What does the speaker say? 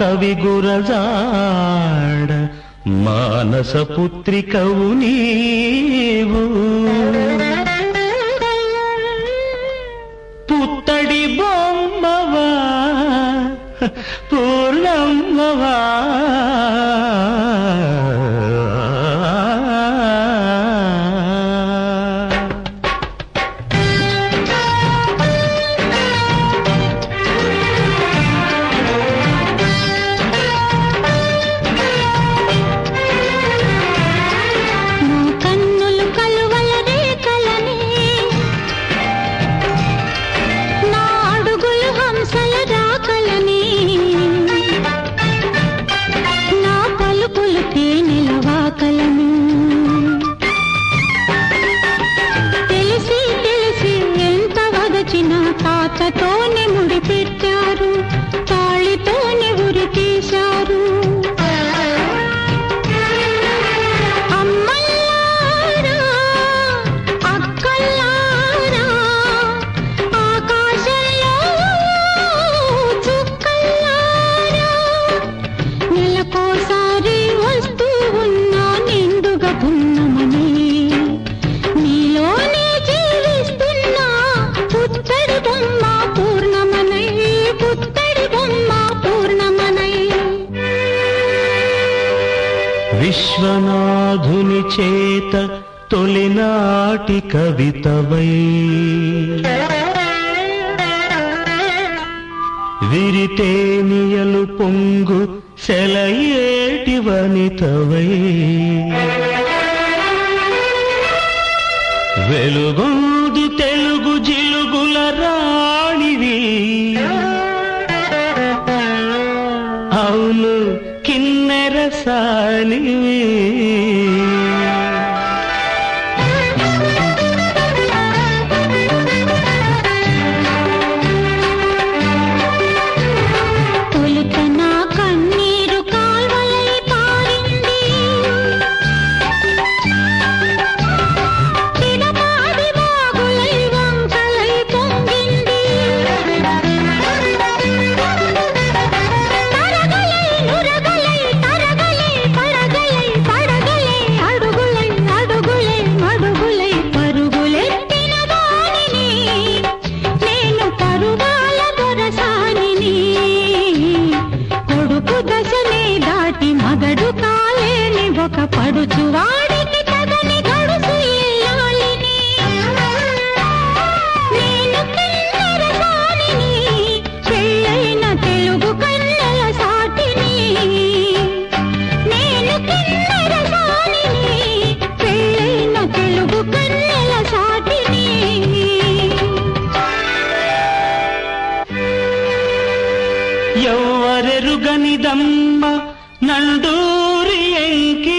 కవి గురజాడ మానస పుత్రికవు నీవు పుత్తడి బొమ్మవా పూర్ణమ్మవా నా కన్నులు కలువల రేఖలని నా అడుగులు హంసల రాకలని నా పలుకులు తేనెల వాకలను తెలిసి తెలిసి ఎంత వదచిన తాతతోనే ముడి పెట్టారు తాళితోనే ఉరి తీశారు అమ్మల్లారా అక్కల్లారా ఆకాశంలో చుక్కల్లారా నెలకోసారి వస్తూ ఉన్నా నిండుగా పున్నమని నీలోనే జీవిస్తున్నా పుత్తడి బొమ్మ పూర్ణమనై పుత్తడి బొమ్మ పూర్ణమనై విశ్వనాథుని చేత తొలినాటి కవితవై విరితేనియలు పొంగు సెలయేటి వనితవై వెలుగొందు తెలుగు జిలుగుల రాణివి అవును కిన్నెర సానివి తొలుత నా కన్నీరు కాల్వలై పారింది తిరమాది వాగులై వంకలై పొంగింది తరగలై నురగలై తరగలై పడగలై పడగలై అడుగులై అడుగులై మడుగులై పరుగులెత్తిన వాణిని నేను పరువాల దొరసానిని కొడుకు దశనే దాటి మగడు కాలేని ఒక పడుచు వాడికి తగని గడుసు ఇల్లాలిని నేను కిన్నెర సానిని పెళ్ళైన తెలుగు కన్నెల సాటిని నేను కిన్నెర సానిని పెళ్ళైన తెలుగు కన్నెల సాటిని ఎవ్వరెరుగనిదమ్మ నండూరి ఎంకి